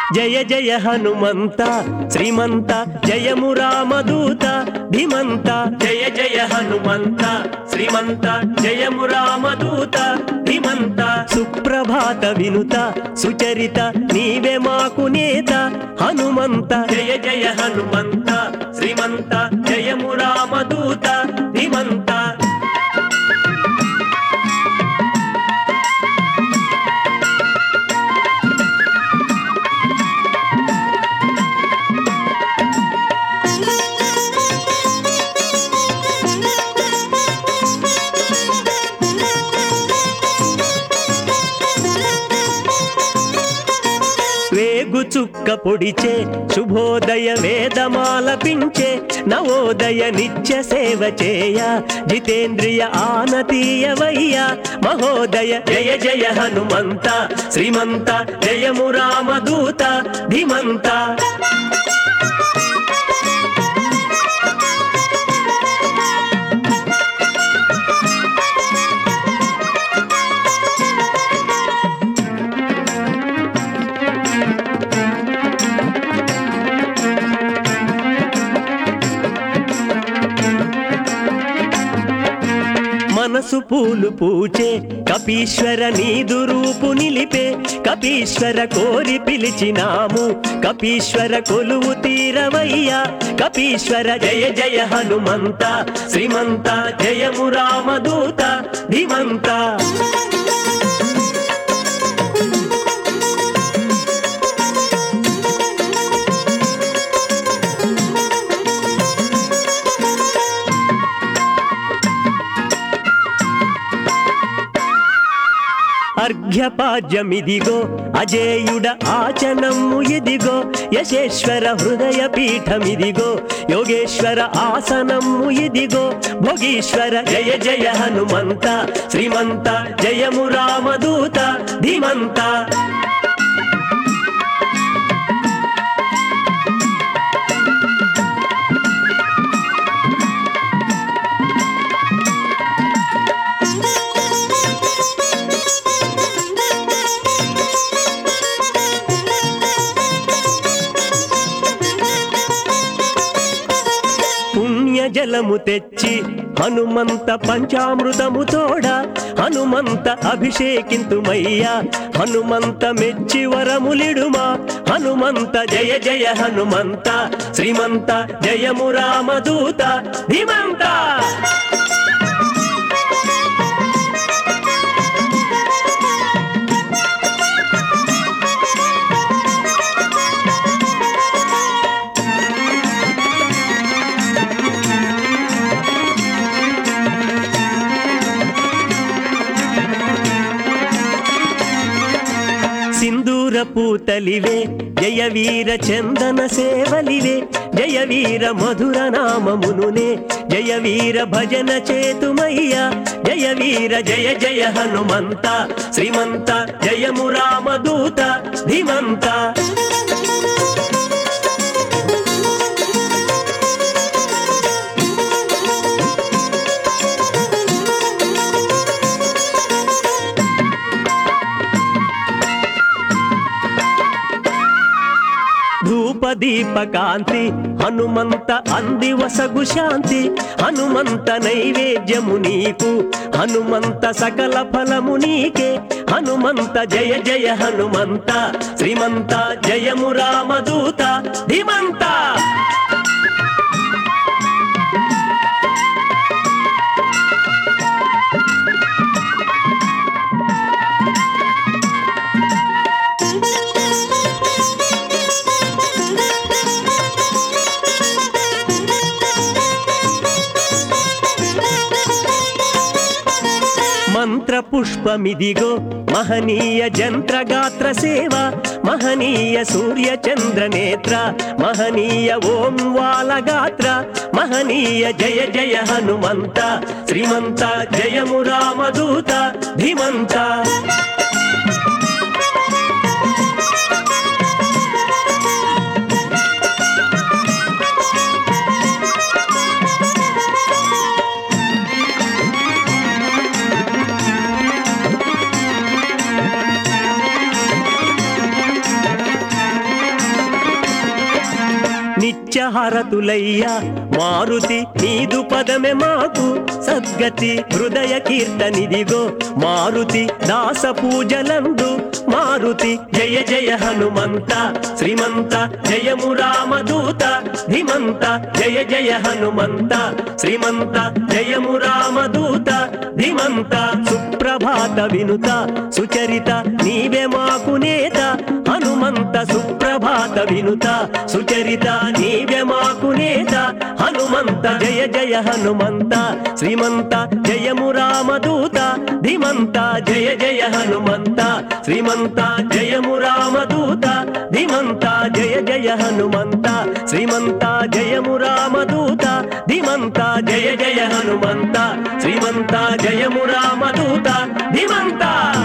జయ జయ హనుమంత శ్రీమంత జయము రామదూత ధీమంత జయ జయ హనుమంత శ్రీమంత జయము రామదూత ధీమంత సుప్రభాత వినుత సుచరిత నీవే మాకు నేత హనుమంత జయ జయ హనుమంత శ్రీమంత జయము రామదూత ధీమంత వేగు చుక్క పొడిచే శుభోదయ వేదమాలపించే నవోదయ నిత్య సేవ చేయ జితేంద్రియ ఆనతీయవయ్య మహోదయ జయ జయ హనుమంత శ్రీమంత జయము రామదూత ధీమంత మనసు పూలు పూచే కపీశ్వర నీదు రూపు నిలిపే కపీశ్వర కోరి పిలిచినాము కపీశ్వర కొలువు తీరవయ్యా కపీశ్వర జయ జయ హనుమంత శ్రీమంత జయము రామదూత ధీమంత అర్ఘ్యపాద్యమిదిగో అజేయుడ ఆచనము ఇదిగో యశేశ్వర హృదయ పీఠమిదిగో యోగేశ్వర ఆసనము ఇదిగో భోగీశ్వర జయ జయ హనుమంత శ్రీమంత జయము రామదూత ధీమంత పుణ్య జలము తెచ్చి హనుమంత పంచామృతము తోడ హనుమంత అభిషేకింతుమయ్యా హనుమంత మెచ్చి వరములిడుమా హనుమంత జయ జయ హనుమంత శ్రీమంత జయము రామదూత ధీమంత సింధూర పూతలివే జయ వీర చందన సేవలివే జయ వీర మధుర నామమునునే జయ వీర భజన చేతుమయ్యా జయ వీర జయ జయ హనుమంత శ్రీమంత జయము రామదూత ధీమంత ధూప దీప కాంతి హనుమంత అంది వసగు శాంతి హనుమంత నైవేద్యము నీకు హనుమంత సకల ఫలము నీకే హనుమంత జయ జయ హనుమంత శ్రీమంత జయము రామదూత ధీమంత మంత్ర పుష్పమిదిగో మహనీయ జంత్రగాత్ర సేవ మహనీయ సూర్య చంద్ర నేత్ర మహనీయ ఓం వాలగాత్ర మహనీయ జయ జయ హనుమంత శ్రీమంత జయము రామదూత ధీమంత నిత్యహారతులయ్యా మారుతి నీదు పదమే మాకు సద్గతి హృదయ కీర్తనిదిగో మారుతి దాస పూజలందు మారుతి జయ జయ హనుమంత శ్రీమంత జయము రామదూత ధిమంత జయ జయ హనుమంత శ్రీమంత జయము రామదూత ధిమంత సుప్రభాత వినుత సుచరిత నీవే మాకు నేత హనుమంత సుప్రభాత వినుత సుచరిత నీవే మాకు నేత హనుమంత జయ జయ హనుమంత శ్రీమంత జయము రామదూత ధిమంత జయ జయ హనుమంత శ్రీమంత జయము రామదూత ధిమంత జయ జయ హనుమంత శ్రీమంత జయము రామదూత ధిమంత జయ జయ హనుమంత శ్రీమంత జయము రామదూత ధిమంత